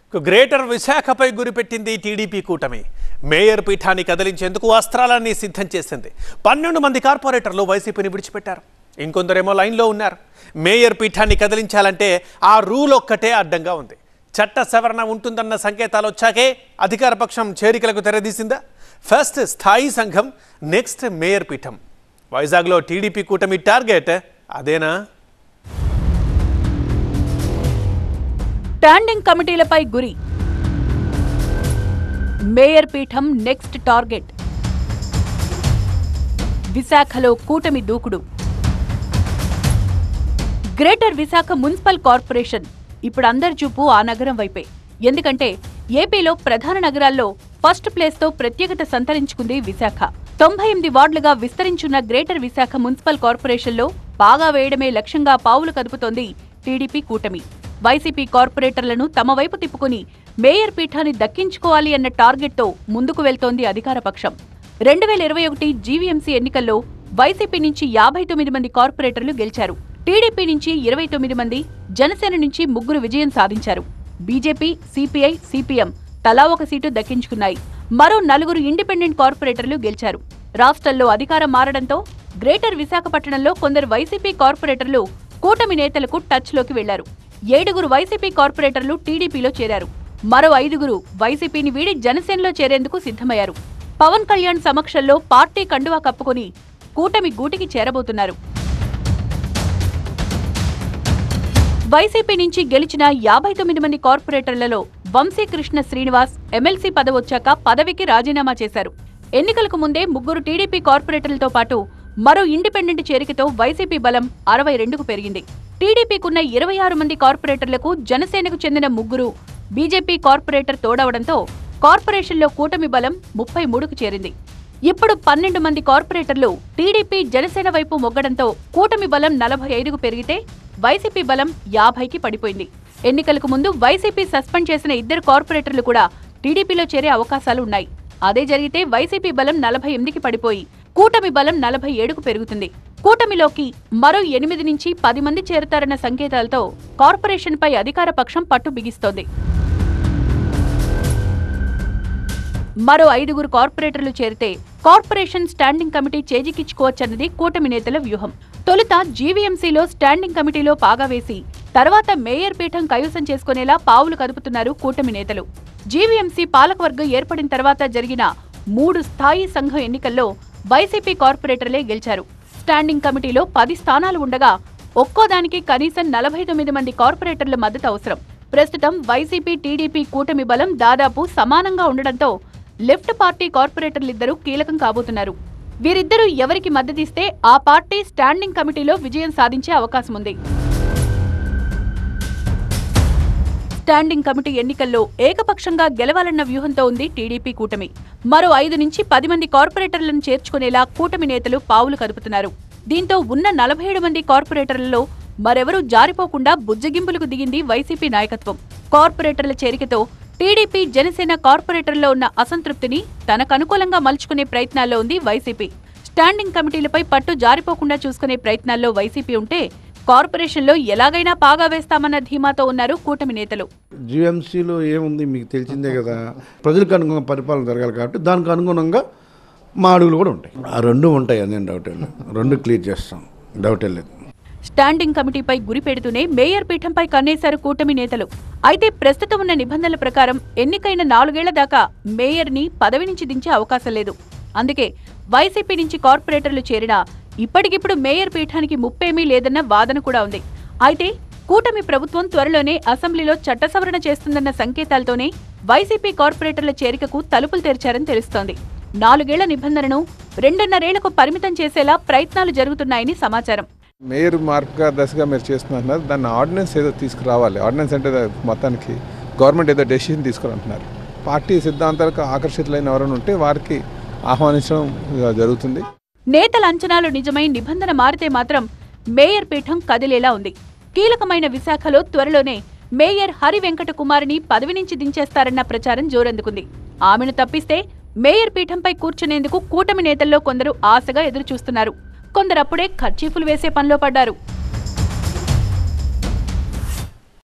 greater విశాఖపై గురిపెట్టింది TDP కూటమి మేయర్ పీఠాన్ని కదిలించేందుకు అస్త్రాలన్నీ సిద్ధం చేసింది పన్నెండు మంది కార్పొరేటర్లు వైసీపీని విడిచిపెట్టారు ఇంకొందరేమో లైన్లో ఉన్నారు మేయర్ పీఠాన్ని కదిలించాలంటే ఆ రూల్ ఒక్కటే అడ్డంగా ఉంది చట్ట సవరణ ఉంటుందన్న సంకేతాలు వచ్చాకే అధికార పక్షం చేరికలకు తెరదీసిందా ఫస్ట్ స్థాయి సంఘం నెక్స్ట్ మేయర్ పీఠం వైజాగ్లో టీడీపీ కూటమి టార్గెట్ అదేనా స్టాండింగ్ కమిటీలపై గురి మేయర్ పీఠం నెక్స్ట్ టార్గెట్ విశాఖలో కూటమి దూకుడు గ్రేటర్ విశాఖ మున్సిపల్ కార్పొరేషన్ ఇప్పుడు అందరి చూపు ఆ నగరం వైపే ఎందుకంటే ఏపీలో ప్రధాన నగరాల్లో ఫస్ట్ ప్లేస్తో ప్రత్యేకత సంతరించుకుంది విశాఖ తొంభై ఎనిమిది వార్డులుగా విస్తరించున్న గ్రేటర్ విశాఖ మున్సిపల్ కార్పొరేషన్లో బాగా వేయడమే లక్ష్యంగా పావులు కదుపుతోంది టీడీపీ కూటమి వైసీపీ కార్పొరేటర్లను తమ వైపు తిప్పుకుని మేయర్ పీఠాన్ని దక్కించుకోవాలి అన్న టార్గెట్తో ముందుకు వెళ్తోంది అధికార పక్షం రెండు వేల ఇరవై ఒకటి జీవీఎంసీ ఎన్నికల్లో వైసీపీ నుంచి యాభై తొమ్మిది మంది కార్పొరేటర్లు గెలిచారు టీడీపీ నుంచి ఇరవై తొమ్మిది మంది జనసేన నుంచి ముగ్గురు విజయం సాధించారు బీజేపీ సిపిఐ సిపిఎం తలా ఒక సీటు దక్కించుకున్నాయి మరో నలుగురు ఇండిపెండెంట్ కార్పొరేటర్లు గెలిచారు రాష్ట్రంలో అధికారం మారడంతో గ్రేటర్ విశాఖపట్నంలో కొందరు వైసీపీ కార్పొరేటర్లు కూటమి నేతలకు టచ్లోకి వెళ్లారు ఏడుగురు వైసీపీ కార్పొరేటర్లు టీడీపీలో చేరారు మరో ఐదుగురు వైసీపీని వీడి జనసేనలో చేరేందుకు సిద్ధమయ్యారు పవన్ కళ్యాణ్ సమక్షంలో పార్టీ కండువా కప్పుకొని కూటమి గూటికి చేరబోతున్నారు వైసీపీ నుంచి గెలిచిన యాభై తొమ్మిది మంది కార్పొరేటర్లలో వంశీకృష్ణ శ్రీనివాస్ ఎమ్మెల్సీ పదవొచ్చాక పదవికి రాజీనామా చేశారు ఎన్నికలకు ముందే ముగ్గురు టీడీపీ కార్పొరేటర్లతో పాటు మరో ఇండిపెండెంట్ చేరికతో వైసీపీ బలం అరవై రెండుకు పెరిగింది టీడీపీకున్న ఇరవై ఆరు మంది కార్పొరేటర్లకు జనసేనకు చెందిన ముగ్గురు బీజేపీ కార్పొరేటర్ తోడవడంతో కార్పొరేషన్లో కూటమి బలం ముప్పై మూడుకు చేరింది ఇప్పుడు పన్నెండు మంది కార్పొరేటర్లు టీడీపీ జనసేన వైపు మొగ్గడంతో కూటమి బలం నలభై ఐదుకు పెరిగితే వైసీపీ బలం యాభైకి పడిపోయింది ఎన్నికలకు ముందు వైసీపీ సస్పెండ్ చేసిన ఇద్దరు కార్పొరేటర్లు కూడా టీడీపీలో చేరే అవకాశాలు ఉన్నాయి అదే జరిగితే వైసీపీ బలం నలభై ఎనిమిదికి పడిపోయి కూటమి బలం నలభై ఏడుకు పెరుగుతుంది కూటమిలోకి మరో ఎనిమిది నుంచి పది మంది చేరుతారన్న సంకేతాలతో కార్పొరేషన్పై అధికార పక్షం పట్టు బిగిస్తోంది మరో ఐదుగురు కార్పొరేటర్లు చేరితే కార్పొరేషన్ స్టాండింగ్ కమిటీ చేజిక్కించుకోవచ్చన్నది కూటమి నేతల వ్యూహం తొలుత జీవీఎంసీలో స్టాండింగ్ కమిటీలో పాగా వేసి తర్వాత మేయర్ పీఠం కైవసం చేసుకునేలా పావులు కదుపుతున్నారు కూటమి నేతలు జీవీఎంసీ పాలకవర్గం ఏర్పడిన తర్వాత జరిగిన మూడు స్థాయి సంఘం ఎన్నికల్లో వైసీపీ కార్పొరేటర్లే గెలిచారు స్టాండింగ్ కమిటీలో పది స్థానాలు ఉండగా ఒక్కోదానికి కనీసం నలభై తొమ్మిది మంది కార్పొరేటర్ల మద్దతు అవసరం ప్రస్తుతం వైసీపీ టీడీపీ కూటమి బలం దాదాపు సమానంగా ఉండడంతో లెఫ్ట్ పార్టీ కార్పొరేటర్లిద్దరూ కీలకం కాబోతున్నారు వీరిద్దరూ ఎవరికి మద్దతిస్తే ఆ పార్టీ స్టాండింగ్ కమిటీలో విజయం సాధించే అవకాశం ఉంది స్టాండింగ్ కమిటీ ఎన్నికల్లో ఏకపక్షంగా గెలవాలన్న వ్యూహంతో ఉంది టీడీపీ కూటమి మరో ఐదు నుంచి పది మంది కార్పొరేటర్లను చేర్చుకునేలా కూటమి నేతలు పావులు కదుపుతున్నారు దీంతో ఉన్న నలభై ఏడు మంది కార్పొరేటర్లలో మరెవరూ జారిపోకుండా బుజ్జగింపులకు దిగింది వైసీపీ నాయకత్వం కార్పొరేటర్ల చేరికతో టీడీపీ జనసేన కార్పొరేటర్లో ఉన్న అసంతృప్తిని తనకు అనుకూలంగా మలుచుకునే ప్రయత్నాల్లో ఉంది వైసీపీ స్టాండింగ్ కమిటీలపై పట్టు జారిపోకుండా చూసుకునే ప్రయత్నాల్లో వైసీపీ ఉంటే కార్పొరేషన్లో ఎలాగైనా పాగా వేస్తామన్న ధీమాతో ఉన్నారు కూటమి నేతలు జిఎంసీలో ఏముంది మీకు తెలిసిందే కదా ప్రజలకు అనుగుణంగా పరిపాలన జరగాలి కాబట్టి దానికి అనుగుణంగా మా అడుగులు కూడా ఉంటాయి ఆ రెండు ఉంటాయి అదేం డౌట్ లేదు రెండు క్లియర్ చేస్తాం డౌటే లేదు స్టాండింగ్ కమిటీపై గురి పెడుతూనే మేయర్ పీఠంపై కన్నేశారు కూటమి నేతలు అయితే ప్రస్తుతం ఉన్న నిబంధనల ప్రకారం ఎన్నికైన నాలుగేళ్ల దాకా మేయర్ని పదవి నుంచి దించే అవకాశం లేదు అందుకే వైసీపీ నుంచి కార్పొరేటర్లు చేరినా ఇప్పటికిప్పుడు మేయర్ పీఠానికి ముప్పేమీ లేదన్న వాదన కూడా ఉంది అయితే కూటమి ప్రభుత్వం త్వరలోనే అసెంబ్లీలో చట్ట సవరణ చేస్తుందన్న సంకేతాలతోనే వైసీపీ కార్పొరేటర్ల చేరికకు తలుపులు తెరిచారని తెలుస్తోంది నాలుగేళ్ల నిబంధనను రెండున్నరేళ్లకు పరిమితం చేసేలా ప్రయత్నాలు జరుగుతున్నాయని సమాచారం మేయర్ మార్పుగా దశగా మీరు చేస్తున్నారు దాన్ని ఆర్డినెన్స్ ఏదో తీసుకురావాలి ఆర్డినెన్స్ అంటే దా- మొత్తానికి గవర్నమెంట్ ఏదో డెసిషన్ తీసుకోవాలంటున్నారు పార్టీ సిద్ధాంతాలకు ఆకర్షితులైన ఎవరైనా ఉంటే వారికి ఆహ్వానించడం ఇక జరుగుతుంది నేతల అంచనాలు నిజమై నిబంధన మారితే మాత్రం మేయర్ పీఠం కదిలేలా ఉంది కీలకమైన విశాఖలో త్వరలోనే మేయర్ హరి వెంకట కుమారిని పదవి నుంచి దించేస్తారన్న ప్రచారం జోరందుకుంది ఆమెను తప్పిస్తే మేయర్ పీఠంపై కూర్చునేందుకు కూటమి నేతల్లో కొందరు ఆశగా ఎదురుచూస్తున్నారు కొందరప్పుడే ఖర్చీఫులు వేసే పనిలో పడ్డారు